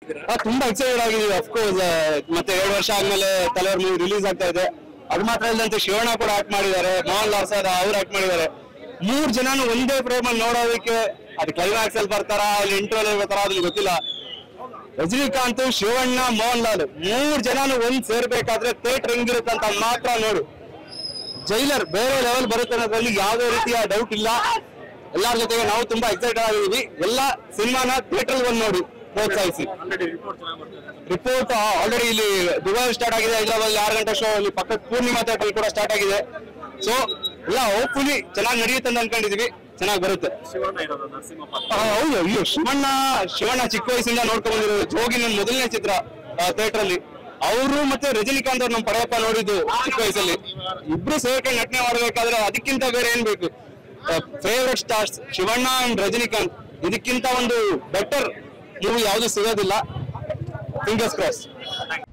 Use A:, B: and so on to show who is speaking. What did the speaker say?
A: ಆಗಿದ್ದೀರಾ
B: ಆ, ತುಂಬಾ ಎಕ್ಸೈಟೆಡ್ ಆಗಿದೀವಿ ಅಫ್ಕೋರ್ಸ್ ಮತ್ತೆ ಎರಡು ವರ್ಷ ಆದ್ಮೇಲೆ ತಲೆಯವ್ರ ಮೂವಿ ರಿಲೀಸ್ ಆಗ್ತಾ ಇದೆ ಅದು ಮಾತ್ರ ಇಲ್ಲದಂತೆ ಶಿವಣ್ಣ ಕೂಡ ಆಕ್ಟ್ ಮಾಡಿದ್ದಾರೆ ಮೋಹನ್ ಲಾಲ್ ಸರ್ ಅವ್ರು ಆಕ್ಟ್ ಮಾಡಿದ್ದಾರೆ ಮೂರ್ ಜನನು ಒಂದೇ ಫ್ರೇಮ್ ಅಲ್ಲಿ ನೋಡೋದಕ್ಕೆ ಅದು ಕ್ಲೈಮ್ಯಾಕ್ಸ್ ಅಲ್ಲಿ ಬರ್ತಾರ ಅಲ್ಲಿ ಇಂಟರ್ವಲ್ ಬರ್ತಾರ ಅದ್ರಲ್ಲಿ ಗೊತ್ತಿಲ್ಲ ರಜನಿಕಾಂತ್ ಶಿವಣ್ಣ ಮೋಹನ್ ಲಾಲ್ ಮೂರ್ ಜನನು ಒಂದ್ ಸೇರ್ಬೇಕಾದ್ರೆ ಥಿಯೇಟರ್ ಹೆಂಗಿರುತ್ತೆ ಅಂತ ಮಾತ್ರ ನೋಡು ಜೈಲರ್ ಬೇರೆ ಲೆವೆಲ್ ಬರುತ್ತೆ ಅನ್ನೋದ್ರಲ್ಲಿ ಯಾವುದೇ ರೀತಿಯ ಡೌಟ್ ಇಲ್ಲ ಎಲ್ಲಾರ ಜೊತೆಗೆ ನಾವು ತುಂಬಾ ಎಕ್ಸೈಟೆಡ್ ಆಗಿದೀವಿ ಎಲ್ಲ ಸಿನಿಮಾನ ಥಿಯೇಟರ್ ಬಂದು ನೋಡಿ ಪ್ರೋತ್ಸಾಹಿಸಿ
A: ಆಲ್ರೆಡಿ ರಿಪೋರ್ಟ್ ಚೆನ್ನಾಗಿ ಬರ್ತಿದೆ
B: ರಿಪೋರ್ಟ್ ಆಲ್ರೆಡಿ ಇಲ್ಲಿ ದುಬೈ ಸ್ಟಾರ್ಟ್ ಆಗಿದೆ ಹೈದರಾಬಾದ್ ಆರು ಗಂಟೆ ಶೋ ಇಲ್ಲಿ ಪಕ್ಕದ ಪೂರ್ಣಿಮಾ ಥಿಯೇಟರ್ ಕೂಡ ಸ್ಟಾರ್ಟ್ ಆಗಿದೆ ಸೊ ಎಲ್ಲ ಹೋಪ್ಫುಲಿ ಚೆನ್ನಾಗಿ ನಡೆಯುತ್ತೆ ಅಂತ ಅನ್ಕೊಂಡಿದೀವಿ ಚೆನ್ನಾಗಿ ಬರುತ್ತೆ
A: ಶಿವಣ್ಣ ಇರೋದು ನರಸಿಂಹಪ್ಪ
B: ಆ, ಹೌದು ಅಯ್ಯೋ ಶಿವಣ್ಣ ಶಿವಣ್ಣ ಚಿಕ್ಕ ವಯಸ್ಸಿಂದ ನೋಡ್ಕೊಂಡ್ ಬಂದಿರೋದು ಜೋಗಿ ನನ್ನ ಮೊದಲನೇ ಚಿತ್ರ ಥಿಯೇಟರ್ ಅಲ್ಲಿ ಅವರು ಮತ್ತೆ ರಜನಿಕಾಂತ್ ಅವ್ರು ನಮ್ಮ ಪಡೆಯಪ್ಪ ನೋಡಿದ್ದು ಚಿಕ್ಕ ವಯಸ್ಸಲ್ಲಿ ಇಬ್ರು ಸೇರ್ಕೊಂಡು ನಟನೆ ಮಾಡ್ಬೇಕಾದ್ರೆ ಅದಕ್ಕಿಂತ ಬೇರೆ ಏನ್ ಬೇಕು favourite stars Shivanna and Rajinikanth ಇದಕ್ಕಿಂತ ಒಂದು ಬೆಟರ್ ಮೂವಿ ಯಾವ್ದು ಸಿಗೋದಿಲ್ಲ ಫಿಂಗರ್ಸ್ ಕ್ರಾಸ್